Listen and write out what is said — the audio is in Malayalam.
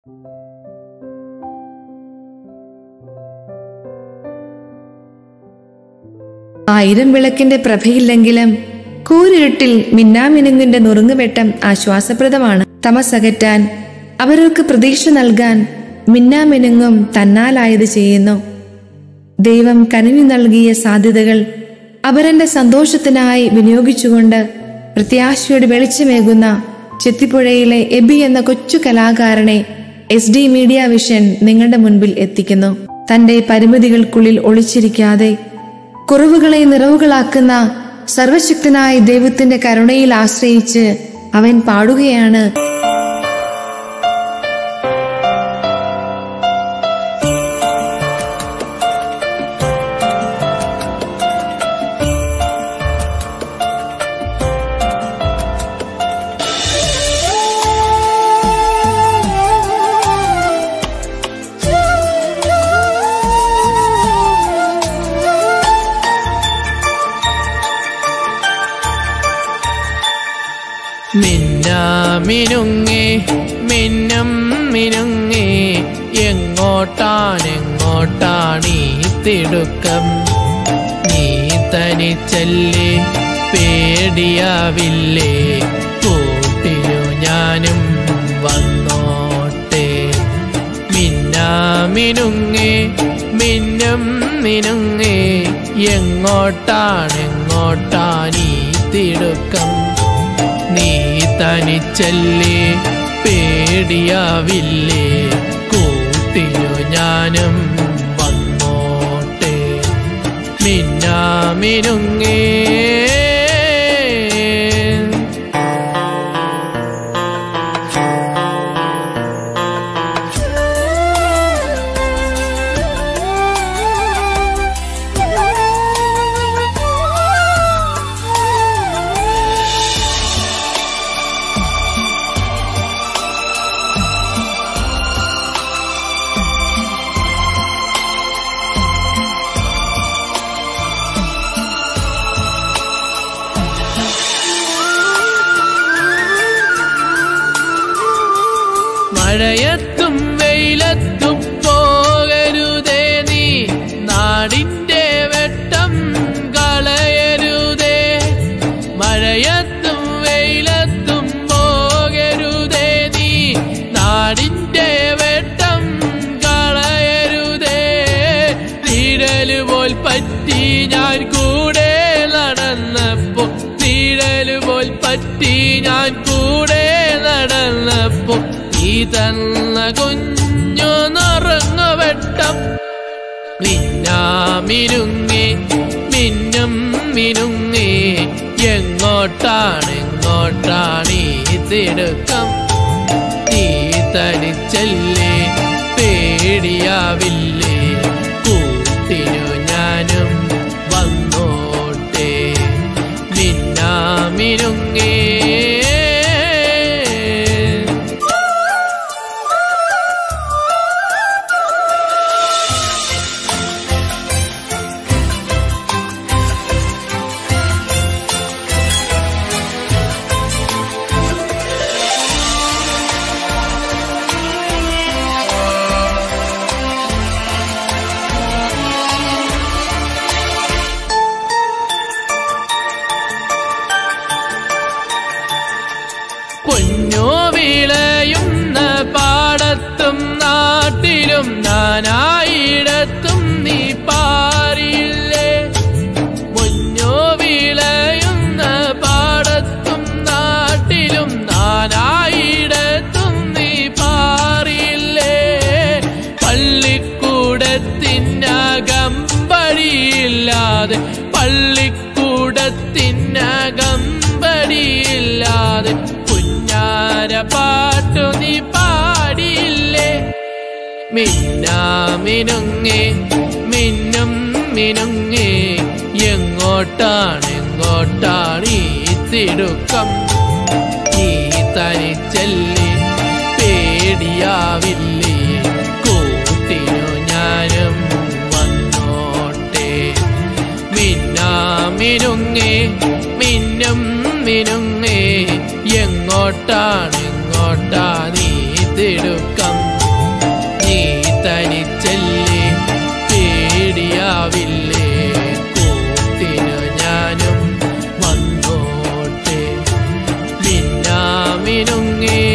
ആയിരം വിളക്കിന്റെ പ്രഭയില്ലെങ്കിലും കൂരിരുട്ടിൽ മിന്നാമിനുങ്ങിന്റെ നുറുങ്ങുവെട്ടം ആശ്വാസപ്രദമാണ് തമസകറ്റാൻ അവർക്ക് പ്രതീക്ഷ നൽകാൻ മിന്നാമിനുങ്ങും തന്നാലായത് ചെയ്യുന്നു ദൈവം കനിഞ്ഞു നൽകിയ സാധ്യതകൾ അവരന്റെ സന്തോഷത്തിനായി വിനിയോഗിച്ചുകൊണ്ട് പ്രത്യാശയുടെ വെളിച്ചമേകുന്ന ചെത്തിപ്പുഴയിലെ എബി എന്ന കൊച്ചു കലാകാരനെ എസ് ഡി മീഡിയ വിഷൻ നിങ്ങളുടെ മുൻപിൽ എത്തിക്കുന്നു തന്റെ പരിമിതികൾക്കുള്ളിൽ ഒളിച്ചിരിക്കാതെ കുറവുകളെ നിറവുകളാക്കുന്ന സർവശക്തനായ ദൈവത്തിന്റെ കരുണയിൽ ആശ്രയിച്ച് അവൻ പാടുകയാണ് മിന്നാമിനുങ്ങേ മിന്നം മിനുങ്ങേ എങ്ങോട്ടാണെങ്ങോട്ടാണീ തിടുക്കം നീ തനിച്ചല്ലേ പേടിയാവില്ലേ കൂട്ടിനു ഞാനും വന്നോട്ടെ മിന്നാമിനുങ്ങേ മിന്നം മിനുങ്ങേ എങ്ങോട്ടാണെങ്ങോട്ടാണീ തിടുക്കം നീ തനിച്ചല്ലേ പേടിയാവില്ലേ കൂട്ടിനു ഞാനും വന്നോട്ടെ മിന്നാമിനുങ്ങേ മഴയത്തും വെയിലത്തും പോകരുതേ നീ നാടിന്റെ വെട്ടം കളയരുതേ മഴയത്തും വെയിലത്തും പോകരുതേ നീ നാടിന്റെ വെട്ടം കളയരുതേ നിഴല് പോൽ പറ്റി ഞാൻ കൂടെ നടന്നപ്പോ നിഴല് പോൽ പറ്റി ഞാൻ കൂടെ നടന്നപ്പോ നീ തന്ന കുഞ്ഞു നിറങ്ങ വെട്ടം മിന്നാമിനുങ്ങി മിന്നും മിനുങ്ങി എങ്ങോട്ടാണ് എങ്ങോട്ടാണ് ഈ തിടുക്കം നീ തനിച്ചല്ലേ പേടിയാവില്ലേ കൂട്ടിനു ഞാനും വന്നോട്ടെ മിന്നാമിനുങ്ങേ പൊന്നോ വിളയുന്ന പാടത്തും നാട്ടിലും നാനായിടത്തും നീ പാറിയില്ലേ പൊന്നോ വിളയുന്ന പാടത്തും നാട്ടിലും നാനായിടത്തും നീ പാറിയില്ലേ പള്ളിക്കൂടത്തിനകം പടിയില്ലാതെ പള്ളിക്കൂടത്തിനകം പടിയില്ലാതെ കുഞ്ഞാര പാട്ടു നീ പാടിയില്ലേ മിന്നാമിനുങ്ങേ മിന്നും മിനുങ്ങേ എങ്ങോട്ടാണ് എങ്ങോട്ടാണ് ഈ തിടുക്കം നീ തനിച്ചല്ലേ പേടിയാവില്ലേ കൂട്ടിനു ഞാനും വന്നോട്ടെ മിന്നാമിനുങ്ങേ മിന്നും മിനുങ്ങേ എങ്ങോട്ടാണ് എങ്ങോട്ടാ നീ തിടുക്കം മിനുങ്ങി